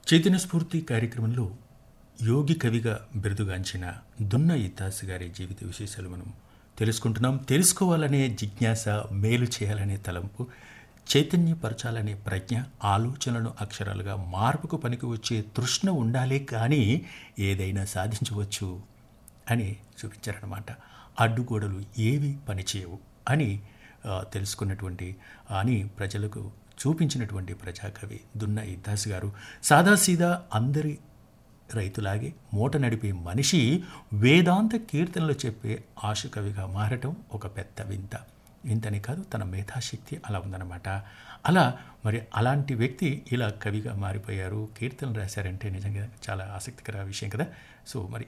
చైతన్య స్ఫూర్తి కార్యక్రమంలో యోగి కవిగా బిరుదుగాంచిన దున్న ఇతాస్ గారి జీవిత విశేషాలు మనం తెలుసుకుంటున్నాం తెలుసుకోవాలనే జిజ్ఞాస మేలు చేయాలనే తలంపు చైతన్యపరచాలనే ప్రజ్ఞ ఆలోచనలను అక్షరాలుగా మార్పుకు పనికి వచ్చే తృష్ణ ఉండాలే కానీ ఏదైనా సాధించవచ్చు అని చూపించారనమాట అడ్డుగోడలు ఏవి పనిచేయవు అని ఆ, తెలుసుకున్నటువంటి అని ప్రజలకు చూపించినటువంటి ప్రజాకవి దున్న ఇద్దాస్ గారు సాదాసీదా అందరి రైతులాగే మూట నడిపే మనిషి వేదాంత కీర్తనలు చెప్పే ఆశుకవిగా మారటం ఒక పెద్ద వింత వింతని కాదు తన మేధాశక్తి అలా ఉందన్నమాట అలా మరి అలాంటి వ్యక్తి ఇలా కవిగా మారిపోయారు కీర్తనలు రాశారంటే నిజంగా చాలా ఆసక్తికర విషయం కదా సో మరి